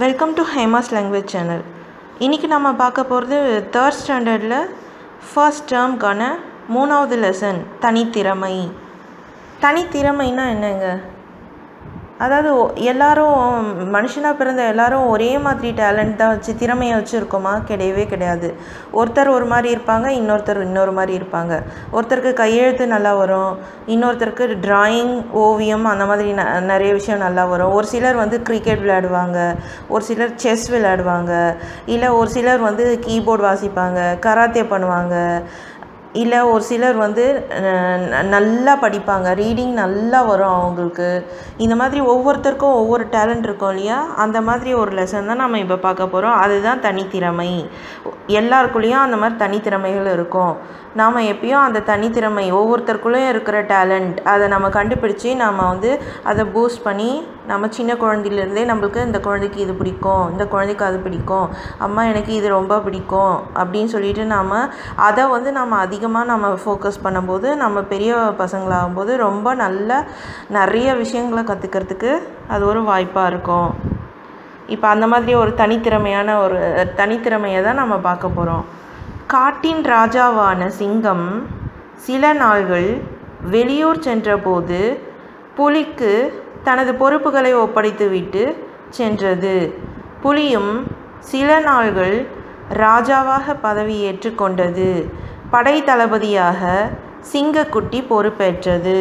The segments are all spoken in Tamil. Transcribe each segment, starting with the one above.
welcome to Hema's language channel இன்றைக்கி நம்ம பார்க்க போகிறது தேர்ட் ஸ்டாண்டர்டில் ஃபர்ஸ்ட் டேர்ம்க்கான மூணாவது லெசன் தனித்திறமை தனித்திறமைனா என்னங்க அதாவது ஒ- எல்லாரும் மனுஷனாக பிறந்த எல்லாரும் ஒரே மாதிரி டேலண்ட் தான் வச்சு திறமையை வச்சுருக்கோமா கிடையவே கிடையாது ஒருத்தர் ஒரு மாதிரி இருப்பாங்க இன்னொருத்தர் இன்னொரு மாதிரி இருப்பாங்க ஒருத்தருக்கு கையெழுத்து நல்லா வரும் இன்னொருத்தருக்கு டிராயிங் ஓவியம் அந்த மாதிரி ந நிறைய விஷயம் நல்லா வரும் ஒரு சிலர் வந்து கிரிக்கெட் விளையாடுவாங்க ஒரு சிலர் செஸ் விளையாடுவாங்க இல்லை ஒரு சிலர் வந்து கீபோர்டு வாசிப்பாங்க கராத்தே பண்ணுவாங்க இல்லை ஒரு சிலர் வந்து அஹ், ந- நல்லா படிப்பாங்க ரீடிங் நல்லா வரும் அவங்களுக்கு இந்த மாதிரி ஒவ்வொருத்தருக்கும் ஒவ்வொரு டேலண்ட் இருக்கும் இல்லையா அந்த மாதிரி ஒரு லெசன் தான் நம்ம இப்போ பார்க்க போகிறோம் அதுதான் தனித்திறமை எல்லாருக்குள்ளேயும் அந்த மாதிரி தனித்திறமைகள் இருக்கும் நாம் எப்பயும் அந்த தனித்திறமை ஒவ்வொருத்தருக்குள்ளேயும் இருக்கிற டேலண்ட் அதை நம்ம கண்டுபிடிச்சி நாம் வந்து அதை பூஸ்ட் பண்ணி நம்ம சின்ன குழந்தையிலேருந்தே நம்மளுக்கு இந்த குழந்தைக்கு இது பிடிக்கும் இந்த குழந்தைக்கு அது பிடிக்கும் அம்மா எனக்கு இது ரொம்ப பிடிக்கும் அப்படின்னு சொல்லிட்டு நாம் அதை வந்து நம்ம அதிகமாக நம்ம ஃபோக்கஸ் பண்ணும்போது நம்ம பெரிய பசங்களாகும்போது ரொம்ப நல்ல நிறைய விஷயங்களை கற்றுக்கிறதுக்கு அது ஒரு வாய்ப்பாக இருக்கும் இப்போ அந்த மாதிரி ஒரு தனித்திறமையான ஒரு தனித்திறமையை தான் நம்ம பார்க்க போகிறோம் காட்டின் ராஜாவான சிங்கம் சில நாள்கள் வெளியூர் சென்றபோது புலிக்கு தனது பொறுப்புகளை ஒப்படைத்துவிட்டு சென்றது புலியும் சில நாள்கள் ராஜாவாக பதவியேற்று கொண்டது படை தளபதியாக சிங்கக்குட்டி பொறுப்பேற்றது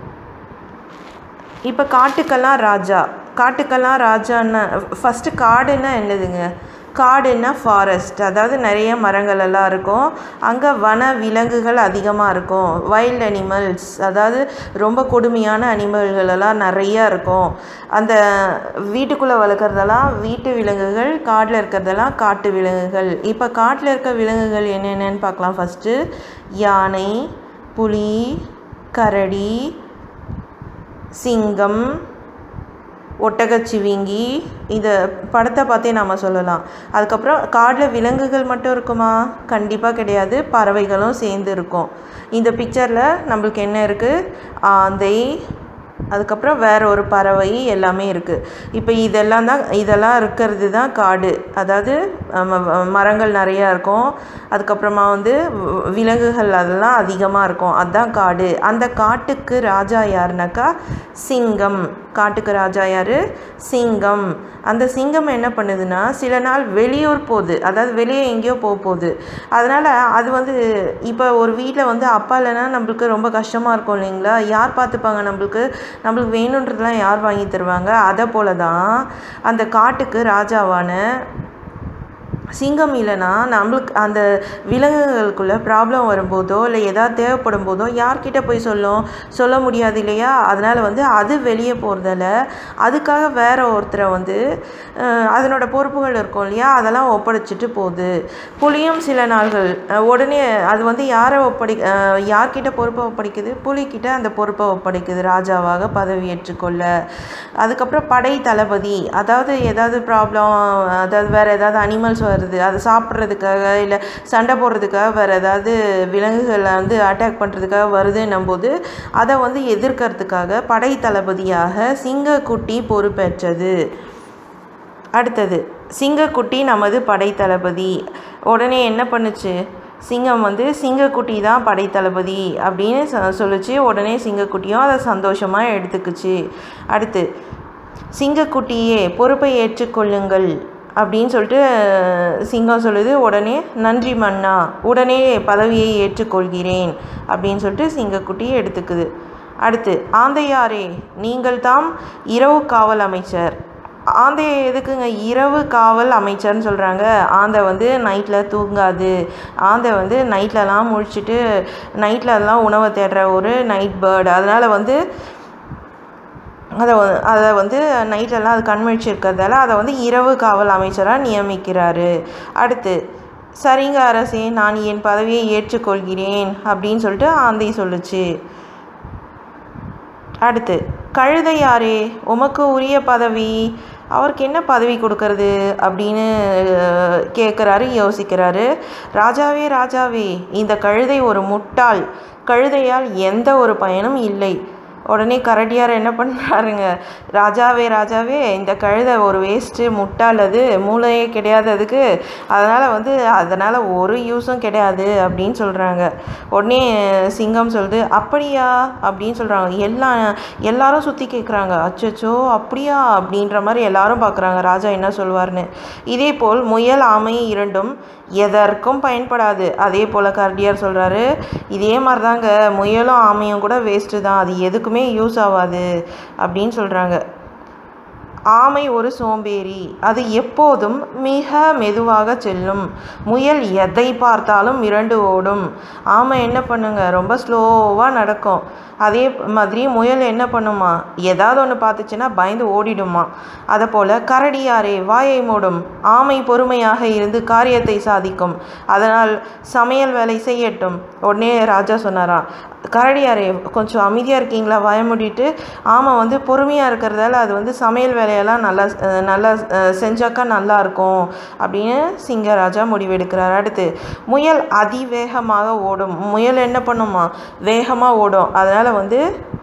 இப்போ காட்டுக்கெல்லாம் ராஜா காட்டுக்கெல்லாம் ராஜான்னா ஃபஸ்ட்டு காடுன்னா என்னதுங்க காடுன்னா ஃபாரஸ்ட் அதாவது நிறைய மரங்கள் எல்லாம் இருக்கும் அங்கே வன விலங்குகள் அதிகமாக இருக்கும் வைல்ட் அனிமல்ஸ் அதாவது ரொம்ப கொடுமையான அனிமல்கள் எல்லாம் நிறையா இருக்கும் அந்த வீட்டுக்குள்ளே வளர்க்குறதெல்லாம் வீட்டு விலங்குகள் காட்டில் இருக்கிறதெல்லாம் காட்டு விலங்குகள் இப்போ காட்டில் இருக்க விலங்குகள் என்னென்னன்னு பார்க்கலாம் ஃபஸ்ட்டு யானை புலி கரடி சிங்கம் ஒட்டகச்சிவிங்கி இந்த படத்தை பார்த்தே நம்ம சொல்லலாம் அதுக்கப்புறம் காட்டில் விலங்குகள் மட்டும் இருக்குமா கண்டிப்பாக கிடையாது பறவைகளும் சேர்ந்து இருக்கும் இந்த பிக்சரில் நம்மளுக்கு என்ன இருக்குது ஆந்தை அதுக்கப்புறம் வேற ஒரு பறவை எல்லாமே இருக்குது இப்போ இதெல்லாம் தான் இதெல்லாம் இருக்கிறது தான் காடு அதாவது ம- ம- மரங்கள் நிறையா இருக்கும் அதுக்கப்புறமா வந்து வி- விலங்குகள் அதெல்லாம் அதிகமாக இருக்கும் அதுதான் காடு அந்த காட்டுக்கு ராஜா யாருனாக்கா சிங்கம் காட்டுக்கு ராஜா யார் சிங்கம் அந்த சிங்கம் என்ன பண்ணுதுன்னா சில நாள் வெளியூர் போகுது அதாவது வெளியே எங்கேயோ போக போகுது அதனால் அது வந்து இப்போ ஒரு வீட்டில் வந்து அப்பா இல்லைன்னா நம்மளுக்கு ரொம்ப கஷ்டமாக இருக்கும் இல்லைங்களா யார் பார்த்துப்பாங்க நம்மளுக்கு நம்மளுக்கு வேணுன்றதெல்லாம் யார் வாங்கி தருவாங்க அதை போல தான் அந்த காட்டுக்கு ராஜாவான சிங்கம் இல்லைன்னா நம்மளுக்கு அந்த விலங்குகளுக்குள்ள ப்ராப்ளம் வரும்போதோ இல்லை ஏதாவது தேவைப்படும் போதோ யார்கிட்ட போய் சொல்லும் சொல்ல முடியாது இல்லையா அதனால் வந்து அது வெளியே போகிறதால அதுக்காக வேற ஒருத்தரை வந்து அஹ், அதனோட பொறுப்புகள் இருக்கும் இல்லையா அதெல்லாம் ஒப்படைச்சிட்டு போகுது புலியும் சில நாள்கள் அஹ், உடனே அது வந்து யாரை ஒப்படை அஹ், யார்கிட்ட பொறுப்பை ஒப்படைக்குது புலிக்கிட்ட அந்த பொறுப்பை ஒப்படைக்குது ராஜாவாக பதவியேற்றுக்கொள்ள அதுக்கப்புறம் படை தளபதி அதாவது ஏதாவது ப்ராப்ளம் அதாவது வேறு ஏதாவது அனிமல்ஸ் வருது அதை சாப்பிட்றதுக்காக இல்லை சண்டை போடுறதுக்காக வேறு ஏதாவது விலங்குகளை வந்து அட்டாக் பண்ணுறதுக்காக வருதுன்னும் போது அதை வந்து எதிர்க்கிறதுக்காக படை தளபதியாக சிங்கக்குட்டி பொறுப்பேற்றது அடுத்தது சிங்கக்குட்டி நமது படை தளபதி உடனே என்ன பண்ணுச்சு சிங்கம் வந்து சிங்கக்குட்டி தான் படை தளபதி அப்படின்னு சொ- சொல்லுச்சு உடனே சிங்கக்குட்டியும் அதை சந்தோஷமாக எடுத்துக்குச்சு அடுத்து சிங்கக்குட்டியே பொறுப்பை ஏற்றுக்கொள்ளுங்கள் அப்படின்னு சொல்லிட்டு அஹ், சிங்கம் சொல்லுது உடனே நன்றி மன்னா உடனே பதவியை ஏற்றுக்கொள்கிறேன் அப்படின்னு சொல்லிட்டு சிங்கக்குட்டி எடுத்துக்குது அடுத்து ஆந்தையாரே நீங்கள் தாம் இரவு காவல் அமைச்சர் ஆந்தையை எதுக்குங்க இரவு காவல் அமைச்சர்னு சொல்கிறாங்க ஆந்தை வந்து நைட்டில் தூங்காது ஆந்தை வந்து நைட்லலாம் முழிச்சிட்டு நைட்லலாம் உணவை தேடுற ஒரு நைட் பேர்டு அதனால் வந்து அதை வ- அதை வந்து நைட்டெல்லாம் அது கண்முழிச்சு இருக்கிறதால அதை வந்து இரவு காவல் அமைச்சராக நியமிக்கிறாரு அடுத்து சரிங்க அரசே நான் என் பதவியை ஏற்றுக்கொள்கிறேன் அப்படின்னு சொல்லிட்டு ஆந்தை சொல்லுச்சு அடுத்து கழுதையாரே உமக்கு உரிய பதவி அவருக்கு என்ன பதவி கொடுக்கறது அப்படின்னு அஹ், கேட்குறாரு யோசிக்கிறாரு ராஜாவே ராஜாவே இந்த கழுதை ஒரு முட்டாள் கழுதையால் எந்த ஒரு பயனும் இல்லை உடனே கரடியார் என்ன பண்ணுறாருங்க ராஜாவே ராஜாவே இந்த கழுதை ஒரு வேஸ்ட்டு முட்டாளது மூளையே கிடையாததுக்கு அதனால் வந்து அதனால் ஒரு யூஸும் கிடையாது அப்படின்னு சொல்கிறாங்க உடனே சிங்கம் சொல்லுது அப்படியா அப்படின்னு சொல்கிறாங்க எல்லா எல்லாரும் சுற்றி கேட்குறாங்க அச்சச்சோ அப்படியா அப்படின்ற மாதிரி எல்லாரும் பார்க்குறாங்க ராஜா என்ன சொல்வார்னு இதே போல் முயல் ஆமை இரண்டும் எதற்கும் பயன்படாது அதே போல் கரடியார் சொல்கிறாரு இதே மாதிரி தாங்க முயலும் ஆமையும் கூட வேஸ்ட்டு தான் அது எதுக்குமே யூஸ் ஆகாது அப்படின்னு சொல்கிறாங்க ஆமை ஒரு சோம்பேறி அது எப்போதும் மிக மெதுவாக செல்லும் முயல் எதை பார்த்தாலும் மிரண்டு ஓடும் ஆமை என்ன பண்ணுங்க ரொம்ப ஸ்லோவாக நடக்கும் அதே மாதிரி முயல் என்ன பண்ணுமா ஏதாவது ஒன்று பார்த்துச்சுன்னா பயந்து ஓடிடுமா அதை போல் கரடியாரே வாயை மூடும் ஆமை பொறுமையாக இருந்து காரியத்தை சாதிக்கும் அதனால் சமையல் வேலை செய்யட்டும் உடனே ராஜா சொன்னாராம் கரடியாரே கொஞ்சம் அமைதியாக இருக்கீங்களா வாய மூடிட்டு ஆமை வந்து பொறுமையாக இருக்கிறதால அது வந்து சமையல் வேலையெல்லாம் நல்லா அஹ், நல்லா அஹ், செஞ்சாக்கா நல்லா இருக்கும் அப்படின்னு சிங்கராஜா முடிவெடுக்கிறார் அடுத்து முயல் அதிவேகமாக ஓடும் முயல் என்ன பண்ணுமா வேகமாக ஓடும் அதனால் வந்து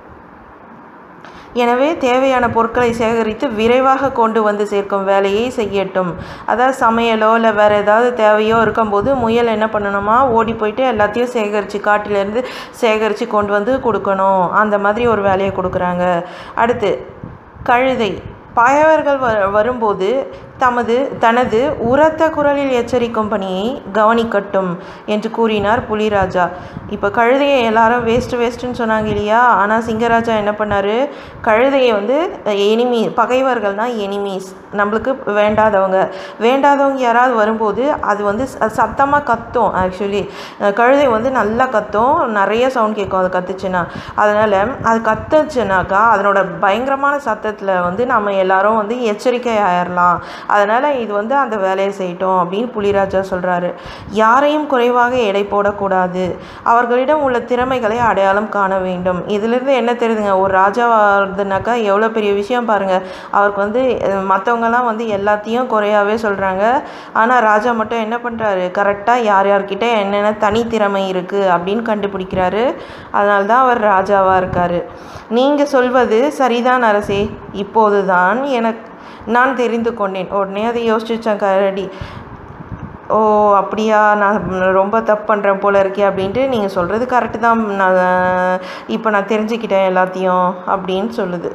எனவே தேவையான பொருட்களை சேகரித்து விரைவாக கொண்டு வந்து சேர்க்கும் வேலையை செய்யட்டும் அதாவது சமையலோ இல்லை வேறு ஏதாவது தேவையோ இருக்கும்போது முயல் என்ன பண்ணணுமா ஓடி போயிட்டு எல்லாத்தையும் சேகரித்து காட்டிலேருந்து சேகரித்து கொண்டு வந்து கொடுக்கணும் அந்த மாதிரி ஒரு வேலையை கொடுக்குறாங்க அடுத்து கழுதை பகைவர்கள் வ வரும்போது தமது தனது உரத்த குரலில் எச்சரிக்கும் பணியை கவனிக்கட்டும் என்று கூறினார் புலிராஜா இப்போ கழுதையை எல்லாரும் வேஸ்ட்டு வேஸ்ட்டுன்னு சொன்னாங்க இல்லையா ஆனால் சிங்கராஜா என்ன பண்ணார் கழுதையை வந்து எனிமி பகைவர்கள்னால் எனிமீஸ் நம்மளுக்கு வேண்டாதவங்க வேண்டாதவங்க யாராவது வரும்போது அது வந்து சத்தமாக கத்தும் ஆக்சுவலி கழுதை வந்து நல்லா கத்தும் நிறைய சவுண்ட் கேட்கும் அது கத்துச்சுன்னா அதனால் அது கத்துச்சுனாக்கா அதனோட பயங்கரமான சத்தத்தில் வந்து நம்ம எல்லாரும் வந்து எச்சரிக்கை ஆயிடலாம் அதனால் இது வந்து அந்த வேலையை செய்யட்டும் அப்படின்னு புலிராஜா சொல்கிறாரு யாரையும் குறைவாக எடை போடக்கூடாது அவர்களிடம் உள்ள திறமைகளை அடையாளம் காண வேண்டும் இதிலிருந்து என்ன தெரியுதுங்க ஒரு ராஜாவாகிறதுனாக்கா எவ்வளோ பெரிய விஷயம் பாருங்கள் அவருக்கு வந்து மற்றவங்கலாம் வந்து எல்லாத்தையும் குறையாவே சொல்கிறாங்க ஆனால் ராஜா மட்டும் என்ன பண்ணுறாரு கரெக்டாக யார் யார்கிட்ட என்னென்ன தனித்திறமை இருக்குது அப்படின்னு கண்டுபிடிக்கிறாரு அதனால தான் அவர் ராஜாவாக இருக்கார் நீங்கள் சொல்வது சரிதான் அரசே இப்போதுதான் எனக்கு நான் தெரிந்து கொண்டேன் உடனே அதை யோசிச்சேன் கரடி ஓ அப்படியா நான் ரொம்ப தப்பு பண்ணுறேன் போல இருக்கே அப்படின்ட்டு நீங்கள் சொல்கிறது கரெக்டு தான் நான் இப்போ நான் தெரிஞ்சுக்கிட்டேன் எல்லாத்தையும் அப்படின்னு சொல்லுது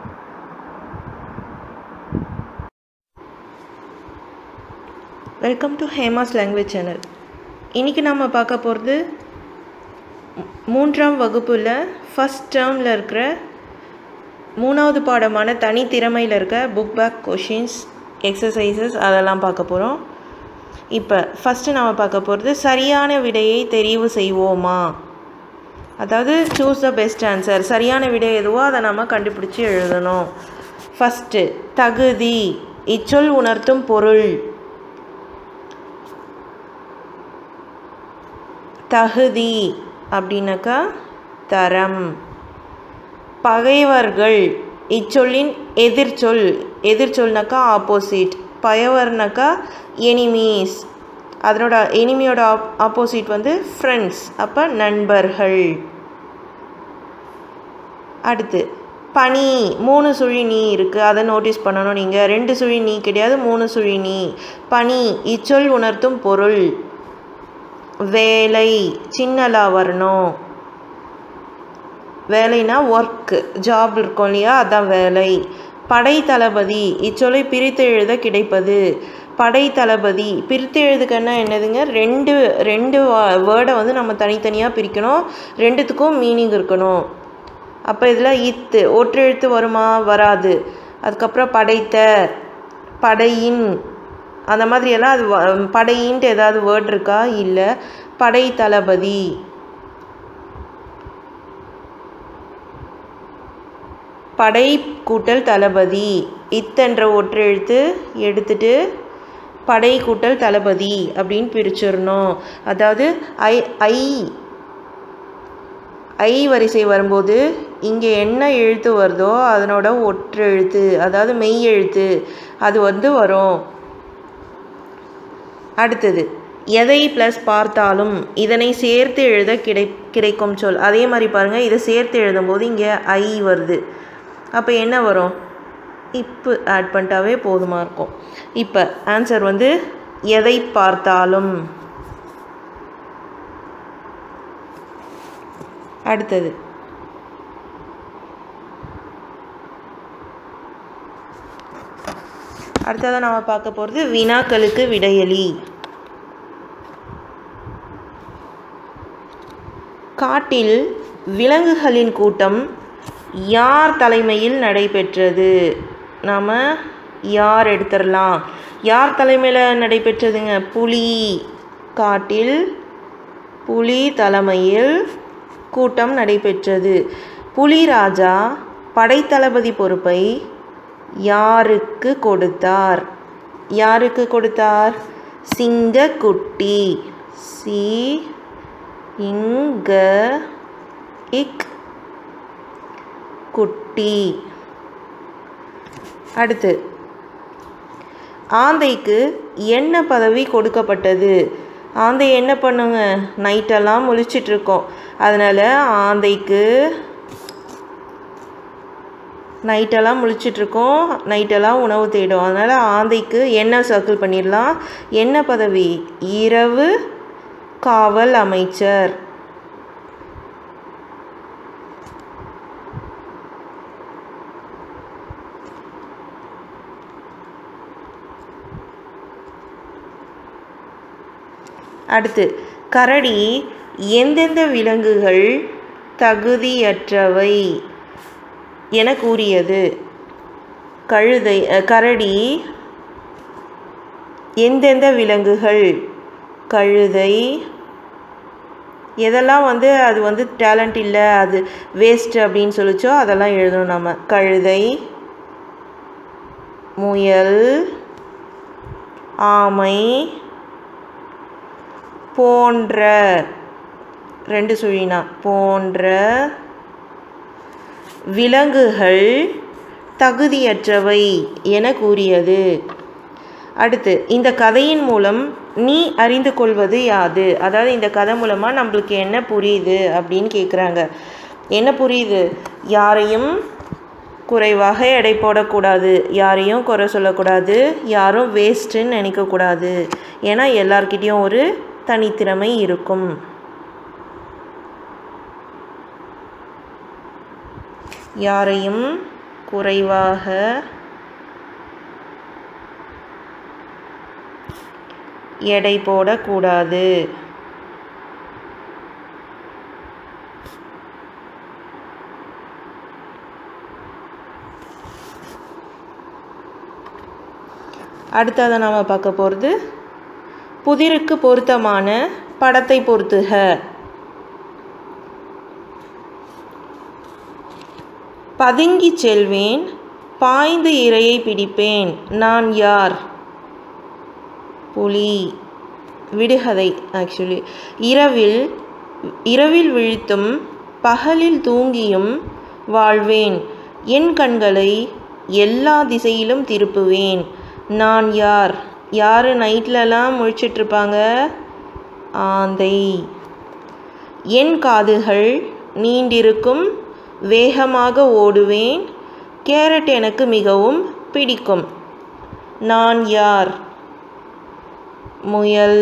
welcome to Hema's language channel இன்றைக்கி நம்ம பார்க்க போகிறது மூன்றாம் வகுப்பில் ஃபஸ்ட் டேர்மில் இருக்கிற மூணாவது பாடமான தனித்திறமையில் இருக்க புக் பேக் கொஷின்ஸ் எக்ஸசைசஸ் அதெல்லாம் பார்க்க போகிறோம் இப்போ ஃபஸ்ட்டு நம்ம பார்க்க போகிறது சரியான விடையை தெரிவு செய்வோமா அதாவது சூஸ் த பெஸ்ட் ஆன்சர் சரியான விடை எதுவோ அதை நம்ம கண்டுபிடிச்சி எழுதணும் ஃபஸ்ட்டு தகுதி இச்சொல் உணர்த்தும் பொருள் தகுதி அப்படின்னாக்கா தரம் பகைவர்கள் இச்சொல்லின் எதிர்ச்சொல் எதிர்ச்சொல்னாக்கா ஆப்போசிட் பகைவர்னாக்கா எனிமீஸ் அதனோட எனிமியோட ஆப் ஆப்போசிட் வந்து ஃப்ரெண்ட்ஸ் அப்போ நண்பர்கள் அடுத்து பனி மூணு சுழி நீ இருக்குது அதை நோட்டீஸ் பண்ணணும் நீங்கள் ரெண்டு சுழி நீ கிடையாது மூணு சுழி நீ பனி இச்சொல் உணர்த்தும் பொருள் வேலை சின்னலா வரணும் வேலைனா ஒர்க்கு ஜாப் இருக்கும் இல்லையா அதான் வேலை படை தளபதி இச்சொல்லை பிரித்து எழுத கிடைப்பது படை தளபதி பிரித்து எழுதுக்கன்னா என்னதுங்க ரெண்டு ரெண்டு வேர்டை வந்து நம்ம தனித்தனியாக பிரிக்கணும் ரெண்டுத்துக்கும் மீனிங் இருக்கணும் அப்போ இதில் இத்து ஒற்றெழுத்து வருமா வராது அதுக்கப்புறம் படைத்த படையின் அந்த மாதிரியெல்லாம் அது வ- படையின்ட்டு ஏதாவது வேர்ட் இருக்கா இல்லை படை தளபதி படை கூட்டல் தளபதி இத்தென்ற ஒற்றெழுத்து எடுத்துட்டு படை கூட்டல் தளபதி அப்படின்னு பிரிச்சிடணும் அதாவது ஐ ஐ ஐ வரிசை வரும்போது இங்கே என்ன எழுத்து வருதோ அதனோட ஒற்றெழுத்து அதாவது மெய் எழுத்து அது வந்து வரும் அடுத்தது எதை ப்ளஸ் பார்த்தாலும் இதனை சேர்த்து எழுத கிடை கிடைக்கும் சொல் அதே மாதிரி பாருங்கள் இதை சேர்த்து எழுதும்போது இங்கே ஐ வருது அப்போ என்ன வரும் இப்போ ஆட் பண்ணிட்டாவே போதுமாக இருக்கும் இப்போ ஆன்சர் வந்து எதை பார்த்தாலும் அடுத்தது அடுத்ததாக நம்ம பார்க்க போகிறது வினாக்களுக்கு விடையளி காட்டில் விலங்குகளின் கூட்டம் யார் தலைமையில் நடைபெற்றது நாம் யார் எடுத்துடலாம் யார் தலைமையில் நடைபெற்றதுங்க புலி காட்டில் புலி தலைமையில் கூட்டம் நடைபெற்றது புலி ராஜா படைத்தளபதி பொறுப்பை யாருக்கு கொடுத்தார் யாருக்கு கொடுத்தார் சிங்கக்குட்டி சி இங்க இக் குட்டி அடுத்து ஆந்தைக்கு என்ன பதவி கொடுக்கப்பட்டது ஆந்தை என்ன பண்ணுங்க நைட்டெல்லாம் முழிச்சிட்ருக்கோம் அதனால் ஆந்தைக்கு நைட்டெல்லாம் முழிச்சிட்ருக்கோம் நைட்டெல்லாம் உணவு தேடும் அதனால் ஆந்தைக்கு என்ன சர்க்கிள் பண்ணிடலாம் என்ன பதவி இரவு காவல் அமைச்சர் அடுத்து கரடி எந்தெந்த விலங்குகள் தகுதியற்றவை என கூறியது கழுதை அஹ், கரடி எந்தெந்த விலங்குகள் கழுதை எதெல்லாம் வந்து அது வந்து டேலண்ட் இல்லை அது வேஸ்ட் அப்படின்னு சொல்லிச்சோ அதெல்லாம் எழுதணும் நம்ம கழுதை முயல் ஆமை போன்ற ரெண்டு சுழினா போன்ற விலங்குகள் தகுதியற்றவை என கூறியது அடுத்து இந்த கதையின் மூலம் நீ அறிந்து கொள்வது யாது அதாவது இந்த கதை மூலமாக நம்மளுக்கு என்ன புரியுது அப்படின்னு கேட்குறாங்க என்ன புரியுது யாரையும் குறைவாக எடை போடக்கூடாது யாரையும் குறை சொல்லக்கூடாது யாரும் வேஸ்ட்டுன்னு நினைக்கக்கூடாது ஏன்னா எல்லார்கிட்டேயும் ஒரு தனித்திறமை இருக்கும் யாரையும் குறைவாக எடை போடக்கூடாது அடுத்ததை நாம் பார்க்க போகிறது புதிருக்கு பொருத்தமான படத்தை பொறுத்துக பதுங்கிச் செல்வேன் பாய்ந்து இரையை பிடிப்பேன் நான் யார் புலி விடுகதை ஆக்சுவலி இரவில் இரவில் விழித்தும் பகலில் தூங்கியும் வாழ்வேன் என் கண்களை எல்லா திசையிலும் திருப்புவேன் நான் யார் யார் நைட்லலாம் முழிச்சிட்ருப்பாங்க ஆந்தை என் காதுகள் நீண்டிருக்கும் வேகமாக ஓடுவேன் கேரட் எனக்கு மிகவும் பிடிக்கும் நான் யார் முயல்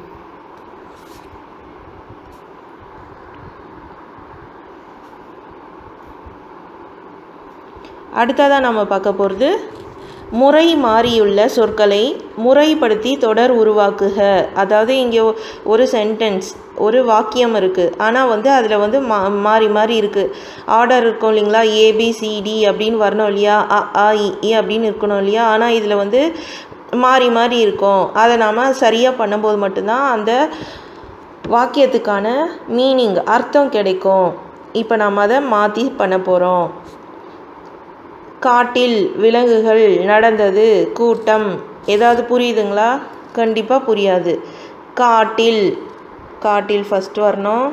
அடுத்ததாக நம்ம பார்க்க போகிறது முறை மாறியுள்ள சொற்களை முறைப்படுத்தி தொடர் உருவாக்குக அதாவது இங்கே ஒரு சென்டென்ஸ் ஒரு வாக்கியம் இருக்குது ஆனால் வந்து அதில் வந்து மா மாறி மாறி இருக்குது ஆர்டர் இருக்கும் இல்லைங்களா ஏபிசிடி அப்படின்னு வரணும் இல்லையா அ ஆ இ ஈ அப்படின்னு இருக்கணும் இல்லையா ஆனால் இதில் வந்து மாறி மாறி இருக்கும் அதை நாம் சரியாக பண்ணும்போது மட்டும்தான் அந்த வாக்கியத்துக்கான மீனிங் அர்த்தம் கிடைக்கும் இப்போ நாம் அதை மாற்றி பண்ண போகிறோம் காட்டில் விலங்குகள் நடந்தது கூட்டம் ஏதாவது புரியுதுங்களா கண்டிப்பாக புரியாது காட்டில் காட்டில் ஃபஸ்ட் வரணும்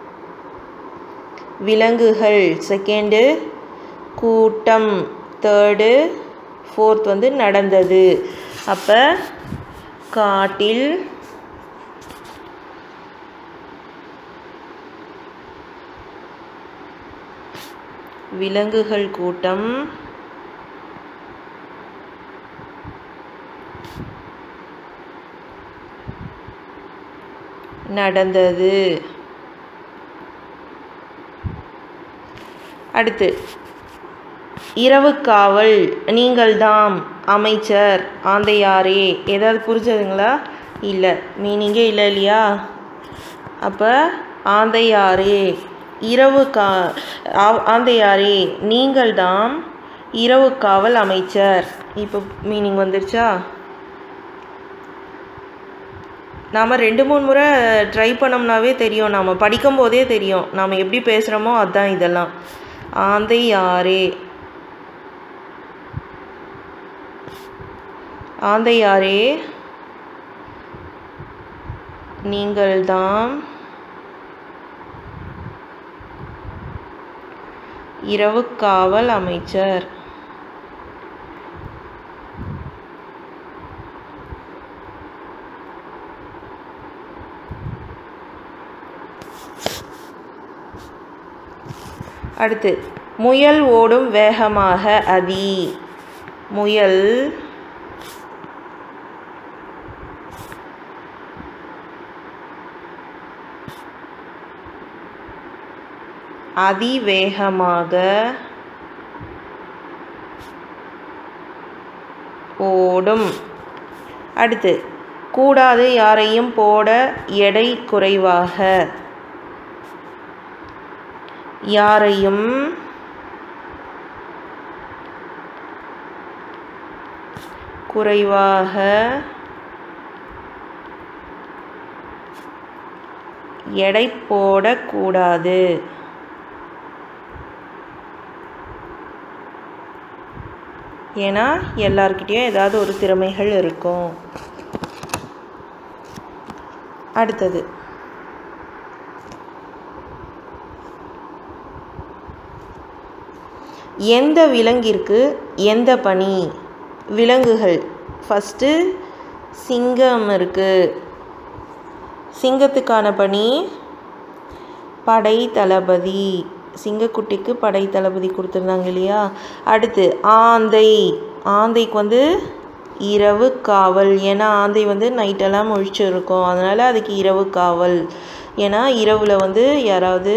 விலங்குகள் செகண்டு கூட்டம் தேர்டு ஃபோர்த் வந்து நடந்தது அப்போ காட்டில் விலங்குகள் கூட்டம் நடந்தது அடுத்து இரவு காவல் நீங்கள்தாம் அமைச்சர் ஆந்தையாரே ஏதாவது புரிஞ்சதுங்களா இல்லை மீனிங்கே இல்லை இல்லையா அப்போ ஆந்தையாரே இரவு கா ஆ- ஆந்தையாரே நீங்கள்தாம் இரவு காவல் அமைச்சர் இப்போ மீனிங் வந்துருச்சா நாம் ரெண்டு மூணு முறை ட்ரை பண்ணோம்னாவே தெரியும் நாம் படிக்கும் போதே தெரியும் நாம் எப்படி பேசுகிறோமோ அதுதான் இதெல்லாம் ஆந்தை யாரே ஆந்தை யாரே நீங்கள்தாம் இரவு காவல் அமைச்சர் அடுத்து முயல் ஓடும் வேகமாக அதி முயல் அதிவேகமாக ஓடும் அடுத்து கூடாது யாரையும் போட எடை குறைவாக யாரையும் குறைவாக எடை போடக்கூடாது ஏன்னா எல்லார்கிட்டேயும் ஏதாவது ஒரு திறமைகள் இருக்கும் அடுத்தது எந்த விலங்கிற்கு எந்த பணி விலங்குகள் ஃபஸ்ட்டு சிங்கம் இருக்குது சிங்கத்துக்கான பணி படை தளபதி சிங்கக்குட்டிக்கு படை தளபதி கொடுத்துருந்தாங்க இல்லையா அடுத்து ஆந்தை ஆந்தைக்கு வந்து இரவு காவல் ஏன்னா ஆந்தை வந்து நைட்டெல்லாம் முழிச்சு இருக்கும் அதனால் அதுக்கு இரவு காவல் ஏன்னா இரவில் வந்து யாராவது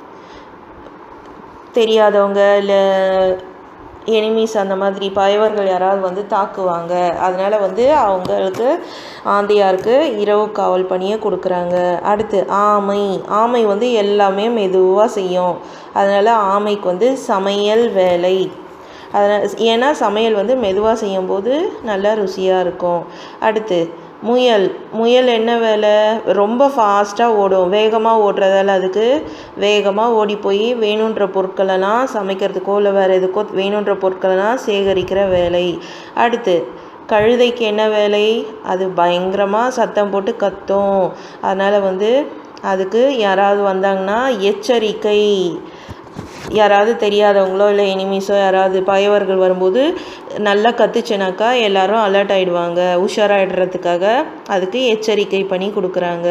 தெரியாதவங்க இல்லை எனிமீஸ் அந்த மாதிரி பகைவர்கள் யாராவது வந்து தாக்குவாங்க அதனால் வந்து அவங்களுக்கு ஆந்தையாருக்கு இரவு காவல் பணியை கொடுக்குறாங்க அடுத்து ஆமை ஆமை வந்து எல்லாமே மெதுவாக செய்யும் அதனால் ஆமைக்கு வந்து சமையல் வேலை அதனால் ஏன்னா சமையல் வந்து மெதுவாக செய்யும்போது நல்லா ருசியாக இருக்கும் அடுத்து முயல் முயல் என்ன வேலை ரொம்ப ஃபாஸ்ட்டாக ஓடும் வேகமாக ஓடுறதால அதுக்கு வேகமாக ஓடி போய் வேணுன்ற பொருட்களெல்லாம் சமைக்கிறதுக்கோ இல்லை வேறு எதுக்கோ வேணுன்ற பொருட்களெல்லாம் சேகரிக்கிற வேலை அடுத்து கழுதைக்கு என்ன வேலை அது பயங்கரமாக சத்தம் போட்டு கத்தும் அதனால் வந்து அதுக்கு யாராவது வந்தாங்கன்னா எச்சரிக்கை யாராவது தெரியாதவங்களோ இல்லை எனிமீஸோ யாராவது பகைவர்கள் வரும்போது நல்லா கத்துச்சுனாக்கா எல்லாரும் அலர்ட் ஆகிடுவாங்க உஷாராயிடுறதுக்காக அதுக்கு எச்சரிக்கை பண்ணி கொடுக்குறாங்க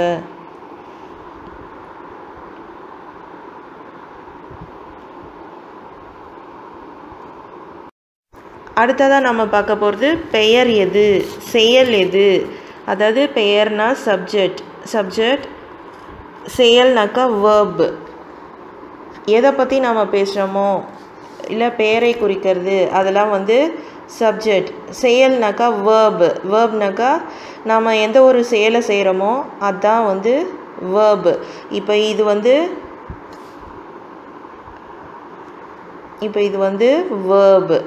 அடுத்ததாக நம்ம பார்க்க போகிறது பெயர் எது செயல் எது அதாவது பெயர்னா சப்ஜெக்ட் சப்ஜெக்ட் செயல்னாக்கா வேர்ப் எதை பற்றி நாம் பேசுகிறோமோ இல்லை பெயரை குறிக்கிறது அதெல்லாம் வந்து சப்ஜெக்ட் செயல்னாக்கா வேர்ப் வேர்ப்னாக்கா நாம் எந்த ஒரு செயலை செய்கிறோமோ அதுதான் வந்து வேர்ப் இப்போ இது வந்து இப்போ இது வந்து வேர்ப்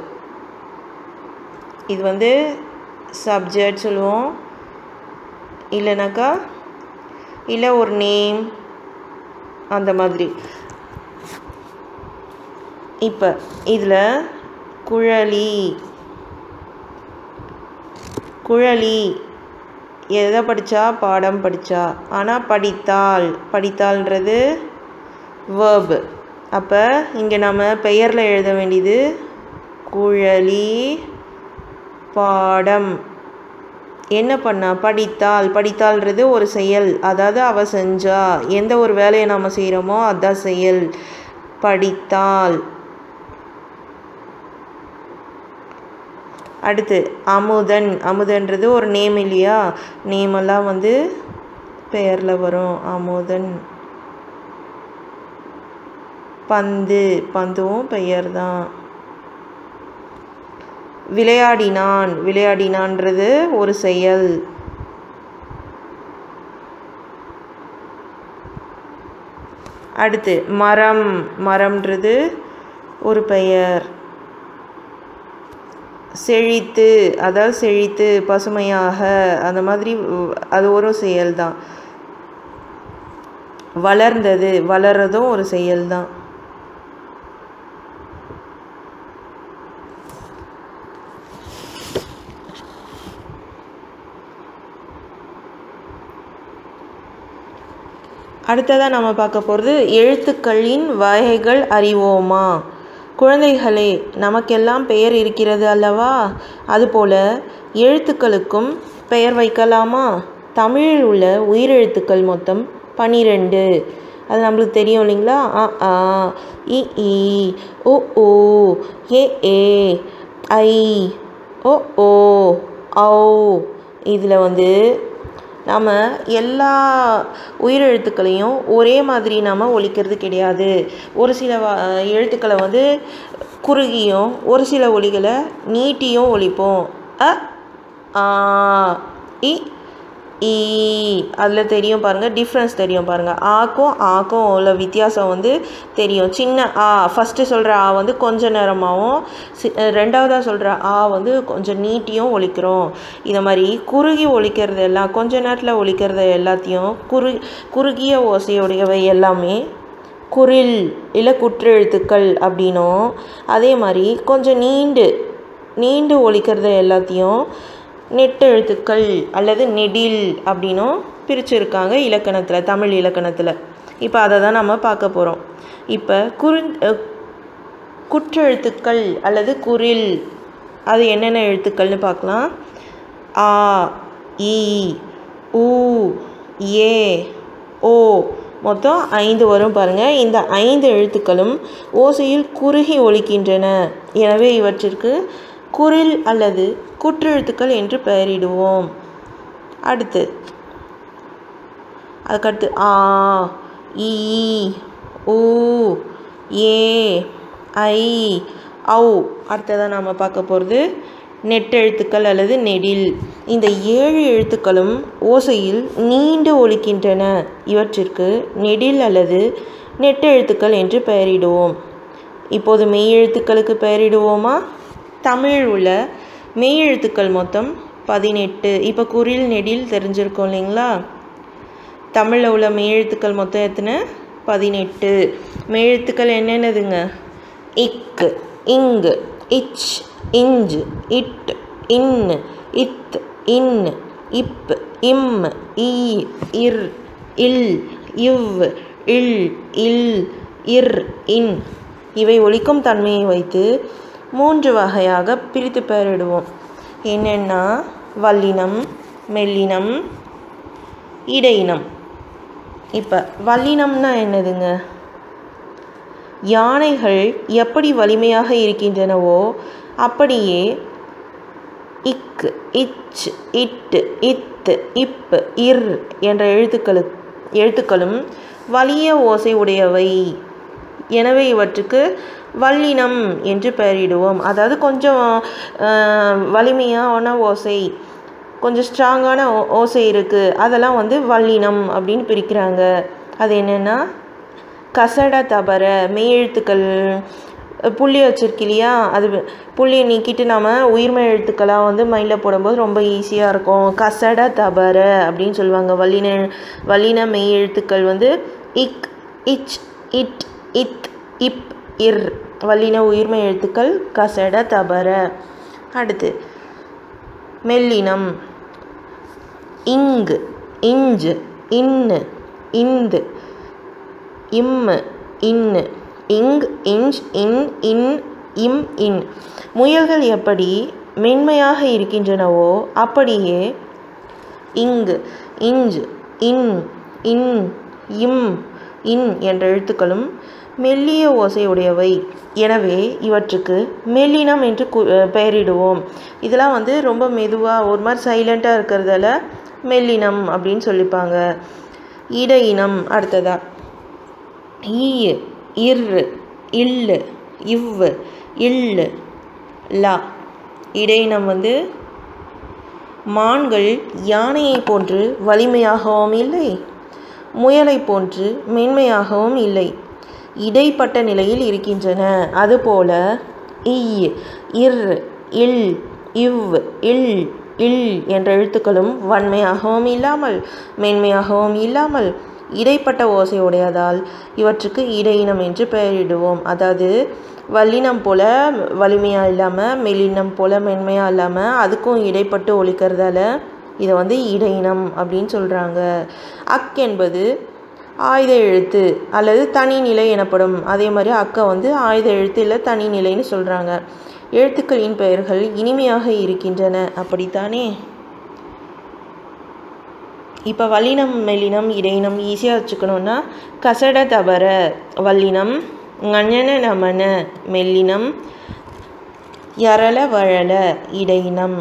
இது வந்து சப்ஜெக்ட் சொல்லுவோம் இல்லைனாக்கா இல்லை ஒரு நேம் அந்த மாதிரி இப்போ இதில் குழலி குழலி எதை படித்தா பாடம் படித்தா ஆனால் படித்தாள் படித்தாள்ன்றது வேர்பு அப்போ இங்கே நம்ம பெயரில் எழுத வேண்டியது குழலி பாடம் என்ன பண்ணா படித்தாள் படித்தாள்ன்றது ஒரு செயல் அதாவது அவ செஞ்சா எந்த ஒரு வேலையை நாம் செய்கிறோமோ அதான் செயல் படித்தாள் அடுத்து அமுதன் அமுதன்றது ஒரு நேம் இல்லையா நேமெல்லாம் வந்து பெயரில் வரும் அமுதன் பந்து பந்துவும் பெயர் தான் விளையாடினான் விளையாடினான்றது ஒரு செயல் அடுத்து மரம் மரம்ன்றது ஒரு பெயர் செழித்து அதாவது செழித்து பசுமையாக அந்த மாதிரி உ- அது ஒரு செயல்தான் வளர்ந்தது வளர்றதும் ஒரு செயல்தான் அடுத்ததாக நம்ம பார்க்க போகிறது எழுத்துக்களின் வகைகள் அறிவோமா குழந்தைகளே நமக்கெல்லாம் பெயர் இருக்கிறது அல்லவா அதுபோல எழுத்துக்களுக்கும் பெயர் வைக்கலாமா தமிழில் உள்ள உயிரெழுத்துக்கள் மொத்தம் பன்னிரெண்டு அது நம்மளுக்கு தெரியும் இல்லைங்களா அ ஆ இ ஈ உ ஊ ஏ ஏ ஐ ஓ ஓ ஔ இதில் வந்து நாம் எல்லா உயிரெழுத்துக்களையும் ஒரே மாதிரி நாம் ஒலிக்கிறது கிடையாது ஒரு சில வ எழுத்துக்களை வந்து குறுகியும் ஒரு சில ஒலிகளை நீட்டியும் ஒலிப்போம் அ ஆ இ ஈ அதில் தெரியும் பாருங்கள் டிஃப்ரென்ஸ் தெரியும் பாருங்கள் ஆக்கும் ஆக்கும் உள்ள வித்தியாசம் வந்து தெரியும் சின்ன ஆ ஃபஸ்ட்டு சொல்கிற ஆ வந்து கொஞ்ச நேரமாகவும் சி ரெண்டாவதாக சொல்கிற ஆ வந்து கொஞ்சம் நீட்டியும் ஒலிக்கிறோம் இதை மாதிரி குறுகி ஒலிக்கிறது எல்லாம் கொஞ்ச நேரத்தில் ஒலிக்கிறது எல்லாத்தையும் குறு குறுகிய ஓசையுடையவை எல்லாமே குரில் இல்லை குற்றெழுத்துக்கள் அப்படின்னும் அதே மாதிரி கொஞ்சம் நீண்டு நீண்டு ஒலிக்கிறது எல்லாத்தையும் நெட்டெழுத்துக்கள் அல்லது நெடில் அப்படின்னும் பிரிச்சிருக்காங்க இலக்கணத்தில் தமிழ் இலக்கணத்தில் இப்போ அதை தான் நம்ம பார்க்க போகிறோம் இப்போ குறு அஹ், குற்றெழுத்துக்கள் அல்லது குரில் அது என்னென்ன எழுத்துக்கள்னு பார்க்கலாம் ஆ இ ஊ ஏ ஓ மொத்தம் ஐந்து வரும் பாருங்கள் இந்த ஐந்து எழுத்துக்களும் ஓசையில் குறுகி ஒலிக்கின்றன எனவே இவற்றிற்கு குரில் அல்லது குற்றெழுத்துக்கள் என்று பெயரிடுவோம் அடுத்து அதுக்கடுத்து ஆ ஈ ஊ ஏ ஐ ஔ அடுத்ததாக நாம் பார்க்க போகிறது நெட்டெழுத்துக்கள் அல்லது நெடில் இந்த ஏழு எழுத்துக்களும் ஓசையில் நீண்டு ஒலிக்கின்றன இவற்றிற்கு நெடில் அல்லது நெட்டெழுத்துக்கள் என்று பெயரிடுவோம் இப்போது மெய்யெழுத்துக்களுக்கு பெயரிடுவோமா தமிழில் உள்ள மெய்யெழுத்துக்கள் மொத்தம் பதினெட்டு இப்போ குரில் நெடில் தெரிஞ்சிருக்கோம் இல்லைங்களா தமிழில் உள்ள மெய்யெழுத்துக்கள் மொத்தம் எத்தனை பதினெட்டு மெய்யெழுத்துக்கள் என்னென்னதுங்க இக்கு இங்கு இச் இஞ்சு இட் இன் இத் இன் இப் இம் ஈ இர் இல் இவ் இல் இல் இர் இன் இவை ஒலிக்கும் தன்மையை வைத்து மூன்று வகையாக பிரித்து பெயரிடுவோம் என்னென்னா வல்லினம் மெல்லினம் இடையினம் இப்போ வல்லினம்னா என்னதுங்க யானைகள் எப்படி வலிமையாக இருக்கின்றனவோ அப்படியே இக்கு இச் இட்டு இத்து இப் இர் என்ற எழுத்துக்களு எழுத்துக்களும் வலிய ஓசை உடையவை எனவே இவற்றுக்கு வல்லினம் என்று பெயரிடுவோம் அதாவது கொஞ்சம் அஹ், வலிமையான ஓசை கொஞ்சம் ஸ்ட்ராங்கான ஓ ஓசை இருக்குது அதெல்லாம் வந்து வல்லினம் அப்படின்னு பிரிக்கிறாங்க அது என்னென்னா கசட தபர மெய்யெழுத்துக்கள் புள்ளி வச்சிருக்கு இல்லையா அது புள்ளியை நீக்கிட்டு நம்ம உயிர்மெய் எழுத்துக்களாக வந்து மைண்டில் போடும்போது ரொம்ப ஈஸியாக இருக்கும் கசட தபர அப்படின்னு சொல்லுவாங்க வல்லின வல்லின மெய் எழுத்துக்கள் வந்து இக் இச் இட் இத் இப் இர் வல்லின உயிர்மெய் எழுத்துக்கள் கசட தபர அடுத்து மெல்லினம் இங்கு இஞ்சு இன்னு இந்து இம்மு இன்னு இங் இஞ்ச் இன் இன் இம் இன் முயல்கள் எப்படி மென்மையாக இருக்கின்றனவோ அப்படியே இங்கு இஞ்சு இன் இன் இம் இன் என்ற எழுத்துக்களும் மெல்லிய ஓசையுடையவை எனவே இவற்றுக்கு மெல்லினம் என்று கு பெயரிடுவோம் இதெல்லாம் வந்து ரொம்ப மெதுவாக ஒரு மாதிரி சைலண்ட்டாக இருக்கிறதால மெல்லினம் அப்படின்னு சொல்லிப்பாங்க இடையினம் அடுத்ததா ஈ இர் இல் இவ் இல் லா இடையினம் வந்து மான்கள் யானையை போன்று வலிமையாகவும் இல்லை முயலை போன்று மென்மையாகவும் இல்லை இடைப்பட்ட நிலையில் இருக்கின்றன அதுபோல இ இர் இல் இவ் இல் இல் என்ற எழுத்துக்களும் வன்மையாகவும் இல்லாமல் மென்மையாகவும் இல்லாமல் இடைப்பட்ட ஓசையுடையதால் இவற்றுக்கு இடையினம் என்று பெயரிடுவோம் அதாவது வல்லினம் போல வலிமையாக இல்லாமல் மெல்லினம் போல மென்மையாக இல்லாமல் அதுக்கும் இடைப்பட்டு ஒழிக்கிறதால இதை வந்து இடையினம் அப்படின்னு சொல்கிறாங்க அக் என்பது ஆயுத எழுத்து அல்லது தனி நிலை எனப்படும் அதே மாதிரி அக்கை வந்து ஆயுத எழுத்து இல்லை தனி நிலைன்னு சொல்கிறாங்க எழுத்துக்களின் பெயர்கள் இனிமையாக இருக்கின்றன அப்படித்தானே இப்போ வல்லினம் மெல்லினம் இடையினம் ஈஸியாக வச்சுக்கணுன்னா கசட தவற வல்லினம் ஞன நமன மெல்லினம் யரள வழல இடையினம்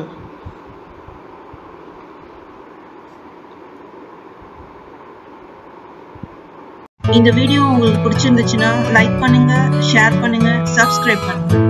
இந்த வீடியோ உங்களுக்கு பிடிச்சிருந்துச்சுன்னா லைக் பண்ணுங்க ஷேர் பண்ணுங்க சப்ஸ்கிரைப் பண்ணுங்க